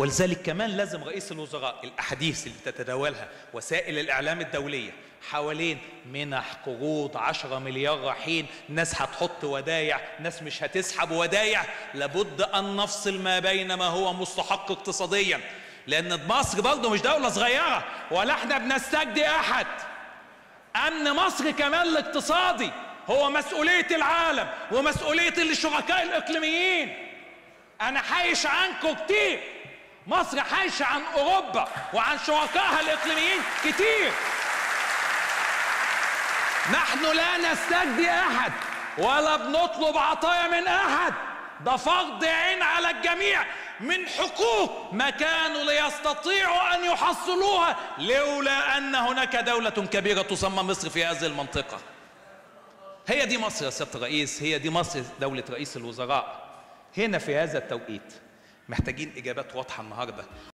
ولذلك كمان لازم رئيس الوزراء الاحاديث اللي تتداولها وسائل الاعلام الدوليه حوالين منح قروض 10 مليار رايحين ناس هتحط ودايع ناس مش هتسحب ودايع لابد ان نفصل ما بين ما هو مستحق اقتصاديا لان مصر برضه مش دوله صغيره ولا احنا بنستجدي احد امن مصر كمان الاقتصادي هو مسؤوليه العالم ومسؤوليه الشركاء الاقليميين انا حايش عنكم كتير مصر حايشه عن اوروبا وعن شركائها الاقليميين كتير نحن لا نستجدي احد ولا بنطلب عطايا من احد ده فرض عين على الجميع من حقوق ما كانوا ليستطيعوا ان يحصلوها لولا ان هناك دوله كبيره تسمى مصر في هذه المنطقه هي دي مصر يا سياده الرئيس هي دي مصر دوله رئيس الوزراء هنا في هذا التوقيت محتاجين اجابات واضحه النهارده